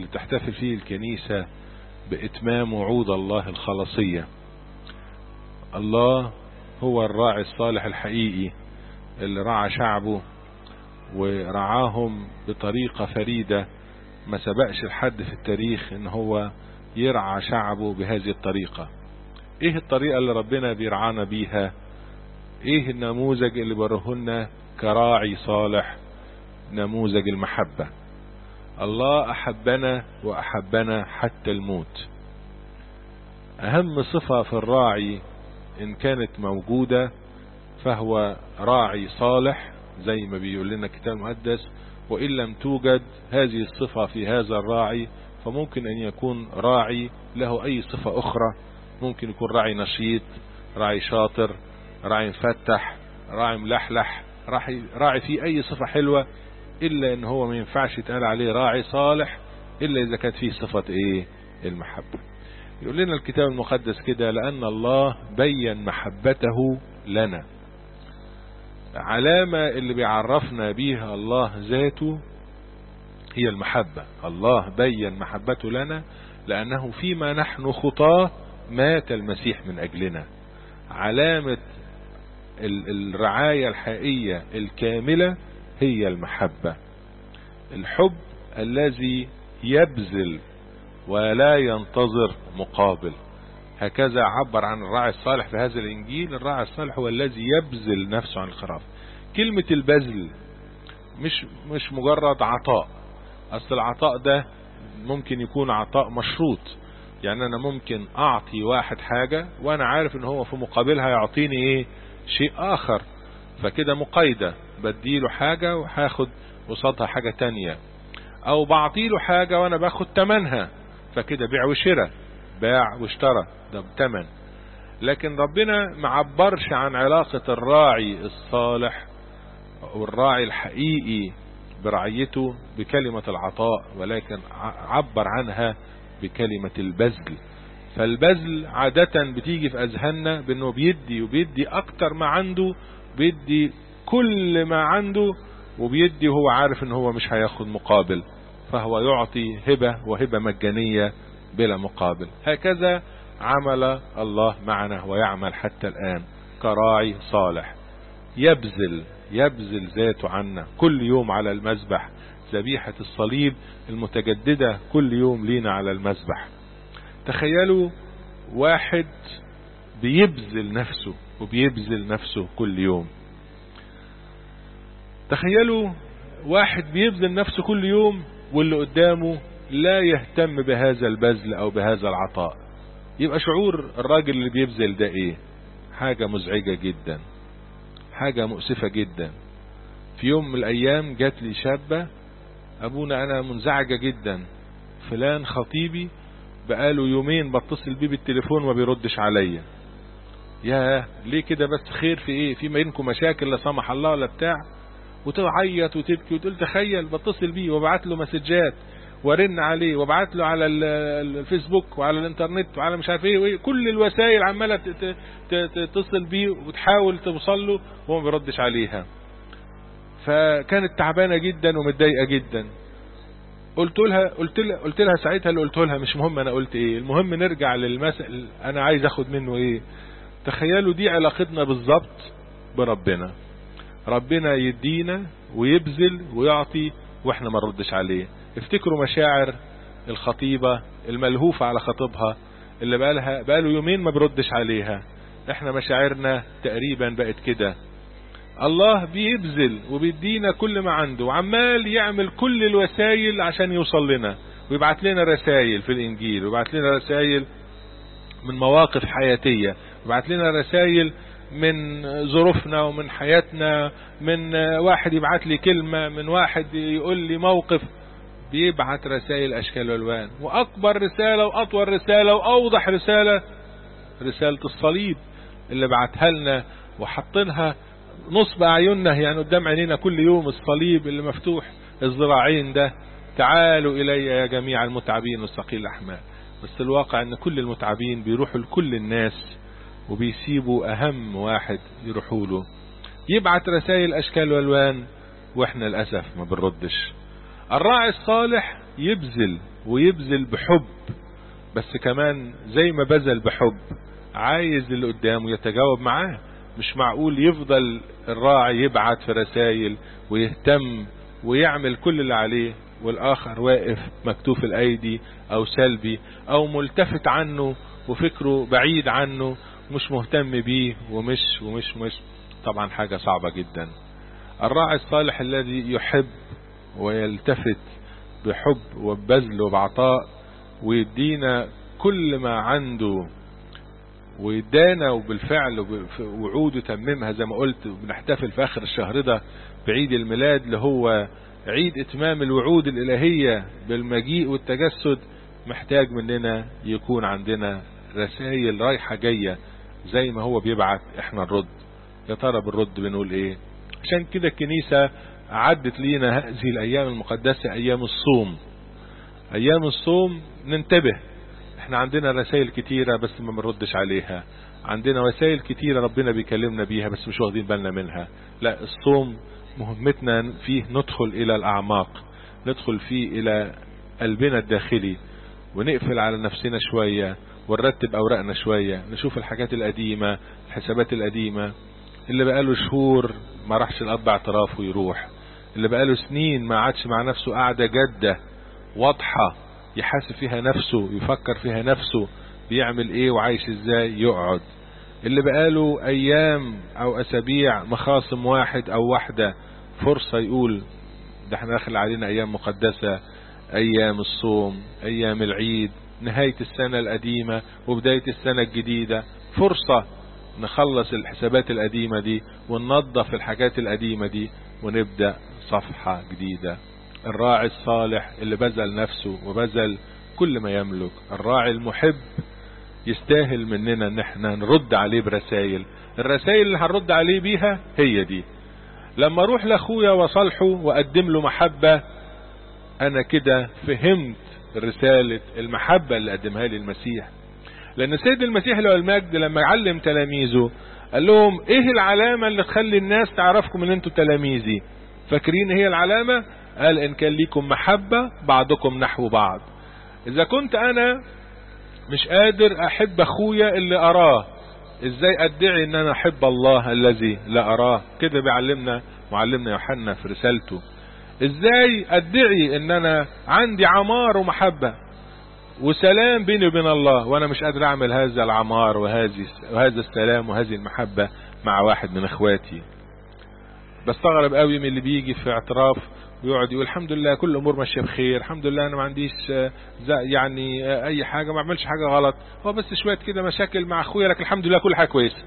اللي تحتفل فيه الكنيسة بإتمام وعود الله الخلاصية الله هو الراعي الصالح الحقيقي اللي رعى شعبه ورعاهم بطريقة فريدة ما سبقش الحد في التاريخ ان هو يرعى شعبه بهذه الطريقة ايه الطريقة اللي ربنا بيرعانا بيها ايه النموذج اللي برهن كراعي صالح نموذج المحبة الله احبنا واحبنا حتى الموت اهم صفة في الراعي ان كانت موجودة فهو راعي صالح زي ما بيقول لنا الكتاب المقدس وإن لم توجد هذه الصفة في هذا الراعي فممكن أن يكون راعي له أي صفة أخرى ممكن يكون راعي نشيط راعي شاطر راعي مفتح راعي ملحلح راعي, راعي فيه أي صفة حلوة إلا أن هو ما ينفعش يتقال عليه راعي صالح إلا إذا كانت فيه صفة إيه المحبة يقول لنا الكتاب المقدس كده لأن الله بين محبته لنا علامة اللي بيعرفنا بيها الله ذاته هي المحبة الله بين محبته لنا لأنه فيما نحن خطاه مات المسيح من أجلنا علامة الرعاية الحقيقية الكاملة هي المحبة الحب الذي يبذل ولا ينتظر مقابل هكذا عبر عن الراعي الصالح في هذا الإنجيل الراعي الصالح هو الذي يبذل نفسه عن الخراف كلمة البذل مش مش مجرد عطاء أصل العطاء ده ممكن يكون عطاء مشروط يعني أنا ممكن أعطي واحد حاجة وأنا عارف إن هو في مقابلها يعطيني إيه شيء آخر فكده مقايدة بديله حاجة وهاخد قصادها حاجة تانية أو بعطيله حاجة وأنا باخد تمنها فكده بيع وشراء باع واشترى ده بتمن لكن ربنا معبرش عن علاقة الراعي الصالح والراعي الحقيقي برعيته بكلمة العطاء ولكن عبر عنها بكلمة البذل فالبذل عادة بتيجي في أذهاننا بأنه بيدي وبيدي أكتر ما عنده بيدي كل ما عنده وبيدي وهو عارف ان هو مش هياخد مقابل فهو يعطي هبة وهبة مجانية بلا مقابل هكذا عمل الله معنا ويعمل حتى الآن كراعي صالح يبذل يبذل ذاته عنا كل يوم على المذبح ذبيحة الصليب المتجددة كل يوم لينا على المذبح تخيلوا واحد بيبذل نفسه وبيبذل نفسه كل يوم تخيلوا واحد بيبذل نفسه كل يوم واللي قدامه لا يهتم بهذا البذل او بهذا العطاء يبقى شعور الراجل اللي بيبذل ده ايه حاجة مزعجة جدا حاجة مؤسفة جدا في يوم من الايام جات لي شابة ابونا انا منزعجة جدا فلان خطيبي بقاله يومين بتصل بيه بالتليفون وما بيردش عليا يا ليه كده بس خير في ايه في بينكم مشاكل لا سمح الله ولا بتاع وتعيط وتبكي وتقول تخيل بتصل بيه وبعت له مسجات وارن عليه وابعت له على الفيسبوك وعلى الانترنت وعلى مش عارف ايه وايه كل الوسائل عماله تتصل بيه وتحاول توصل له وهو ما بيردش عليها فكانت تعبانه جدا ومتضايقه جدا قلت لها قلت لها قلت لها ساعتها اللي قلت لها مش مهم انا قلت ايه المهم نرجع للمسألة انا عايز اخد منه ايه تخيلوا دي علاقتنا بالظبط بربنا ربنا يدينا ويبذل ويعطي واحنا ما نردش عليه افتكروا مشاعر الخطيبة الملهوفة على خطيبها اللي بقالها بقاله يومين ما بردش عليها احنا مشاعرنا تقريبا بقت كده الله بيبذل وبيدينا كل ما عنده وعمال يعمل كل الوسائل عشان يوصل لنا ويبعت لنا رسائل في الانجيل ويبعت لنا رسائل من مواقف حياتية ويبعت لنا رسائل من ظروفنا ومن حياتنا من واحد يبعت لي كلمة من واحد يقول لي موقف بيبعت رسائل اشكال والوان واكبر رسالة واطول رسالة واوضح رسالة رسالة الصليب اللي بعتها لنا وحطينها نصب اعيننا يعني قدام عينينا كل يوم الصليب اللي مفتوح الذراعين ده تعالوا الي يا جميع المتعبين والثقيل الاحمال بس الواقع ان كل المتعبين بيروحوا لكل الناس وبيسيبوا اهم واحد يروحوا له يبعت رسائل اشكال والوان واحنا للاسف ما بنردش الراعي الصالح يبذل ويبذل بحب بس كمان زي ما بذل بحب عايز اللي قدامه يتجاوب معاه مش معقول يفضل الراعي يبعت في رسائل ويهتم ويعمل كل اللي عليه والآخر واقف مكتوف الأيدي أو سلبي أو ملتفت عنه وفكره بعيد عنه مش مهتم بيه ومش ومش مش طبعا حاجة صعبة جدا الراعي الصالح الذي يحب ويلتفت بحب وبذل وبعطاء ويدينا كل ما عنده ويدانا وبالفعل وعود تممها زي ما قلت بنحتفل في آخر الشهر ده بعيد الميلاد اللي هو عيد اتمام الوعود الالهية بالمجيء والتجسد محتاج مننا يكون عندنا رسائل رايحة جاية زي ما هو بيبعت احنا نرد يا ترى بنرد بنقول ايه عشان كده الكنيسة عدت لينا هذه الايام المقدسة ايام الصوم ايام الصوم ننتبه احنا عندنا رسائل كتيرة بس ما بنردش عليها عندنا وسائل كتيرة ربنا بيكلمنا بيها بس مش واخدين بالنا منها لا الصوم مهمتنا فيه ندخل الى الاعماق ندخل فيه الى قلبنا الداخلي ونقفل على نفسنا شوية ونرتب اوراقنا شوية نشوف الحاجات القديمة الحسابات القديمة اللي بقاله شهور ما راحش الاب اعتراف ويروح اللي بقاله سنين ما عادش مع نفسه قاعدة جادة واضحة يحاسب فيها نفسه يفكر فيها نفسه بيعمل ايه وعايش ازاي يقعد اللي بقاله ايام او اسابيع مخاصم واحد او واحدة فرصة يقول ده احنا داخل علينا ايام مقدسة ايام الصوم ايام العيد نهاية السنة القديمة وبداية السنة الجديدة فرصة نخلص الحسابات القديمة دي وننظف الحاجات القديمة دي ونبدأ صفحة جديدة الراعي الصالح اللي بذل نفسه وبذل كل ما يملك الراعي المحب يستاهل مننا ان احنا نرد عليه برسائل الرسائل اللي هنرد عليه بيها هي دي لما اروح لاخويا وصالحه واقدم له محبة انا كده فهمت رسالة المحبة اللي قدمها لي المسيح لان سيد المسيح له المجد لما علم تلاميذه قال لهم ايه العلامة اللي تخلي الناس تعرفكم ان انتوا تلاميذي فاكرين هي العلامة قال ان كان ليكم محبة بعضكم نحو بعض اذا كنت انا مش قادر احب اخويا اللي اراه ازاي ادعي ان انا احب الله الذي لا اراه كده بيعلمنا معلمنا يوحنا في رسالته ازاي ادعي ان انا عندي عمار ومحبة وسلام بيني وبين الله وانا مش قادر اعمل هذا العمار وهذه وهذا السلام وهذه المحبة مع واحد من اخواتي بستغرب قوي من اللي بيجي في اعتراف ويقعد يقول الحمد لله كل الامور ماشيه بخير الحمد لله انا ما عنديش يعني اي حاجه ما بعملش حاجه غلط هو بس شويه كده مشاكل مع اخويا لكن الحمد لله كل حاجه كويسه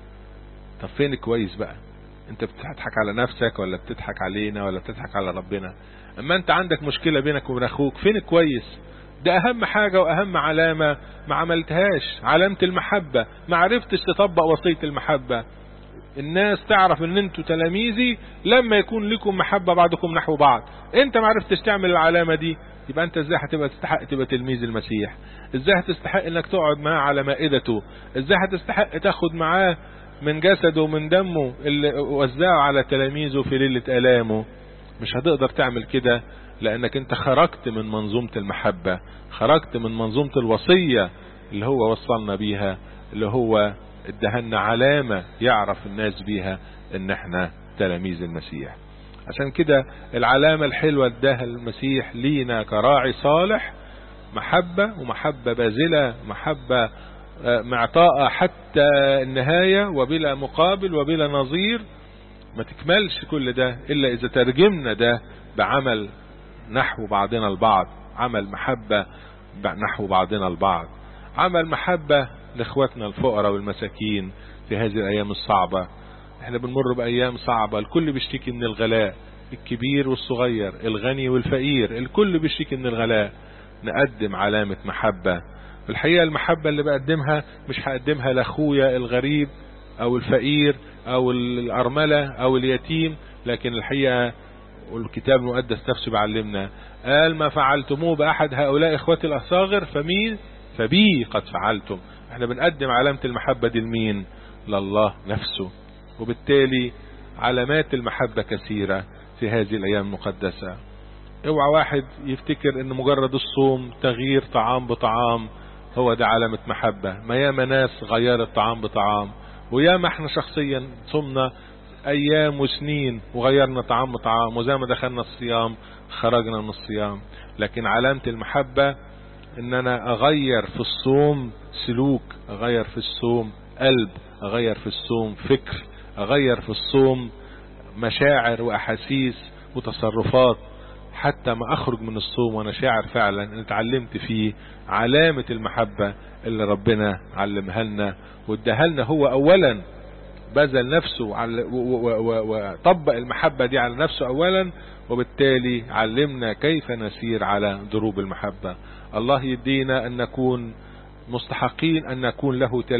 طب فين الكويس بقى انت بتضحك على نفسك ولا بتضحك علينا ولا بتضحك على ربنا اما انت عندك مشكله بينك وبين اخوك فين الكويس ده اهم حاجة واهم علامة ما عملتهاش علامة المحبة ما عرفتش تطبق وصية المحبة الناس تعرف ان انتوا تلاميذي لما يكون لكم محبة بعضكم نحو بعض انت ما عرفتش تعمل العلامة دي يبقى انت ازاي هتبقى تستحق تبقى تلميذ المسيح ازاي هتستحق انك تقعد معاه على مائدته ازاي هتستحق تاخد معاه من جسده ومن دمه اللي وزعه على تلاميذه في ليلة الامه مش هتقدر تعمل كده لانك انت خرجت من منظومة المحبة خرجت من منظومة الوصية اللي هو وصلنا بيها اللي هو ادهنا علامة يعرف الناس بيها ان احنا تلاميذ المسيح عشان كده العلامة الحلوة اداها المسيح لينا كراعي صالح محبة ومحبة باذلة محبة معطاءة حتى النهاية وبلا مقابل وبلا نظير ما تكملش كل ده الا اذا ترجمنا ده بعمل نحو بعضنا البعض عمل محبة نحو بعضنا البعض عمل محبة لاخواتنا الفقراء والمساكين في هذه الايام الصعبة احنا بنمر بايام صعبة الكل بيشتكي من الغلاء الكبير والصغير الغني والفقير الكل بيشتكي من الغلاء نقدم علامة محبة الحقيقة المحبة اللي بقدمها مش هقدمها لاخويا الغريب او الفقير او الارملة او اليتيم لكن الحقيقة والكتاب المقدس نفسه بيعلمنا قال ما فعلتموه بأحد هؤلاء إخوتي الأصاغر فمين فبي قد فعلتم احنا بنقدم علامة المحبة دي لمين لله نفسه وبالتالي علامات المحبة كثيرة في هذه الأيام المقدسة اوعى واحد يفتكر ان مجرد الصوم تغيير طعام بطعام هو ده علامة محبة ما ياما ناس غيرت طعام بطعام وياما احنا شخصيا صمنا ايام وسنين وغيرنا طعام بطعام وزي ما دخلنا الصيام خرجنا من الصيام لكن علامة المحبة ان انا اغير في الصوم سلوك اغير في الصوم قلب اغير في الصوم فكر اغير في الصوم مشاعر واحاسيس وتصرفات حتى ما اخرج من الصوم وانا شاعر فعلا ان اتعلمت فيه علامة المحبة اللي ربنا علمها لنا واداها لنا هو اولا بذل نفسه وطبق المحبة دي على نفسه اولا وبالتالي علمنا كيف نسير على دروب المحبة الله يدينا ان نكون مستحقين ان نكون له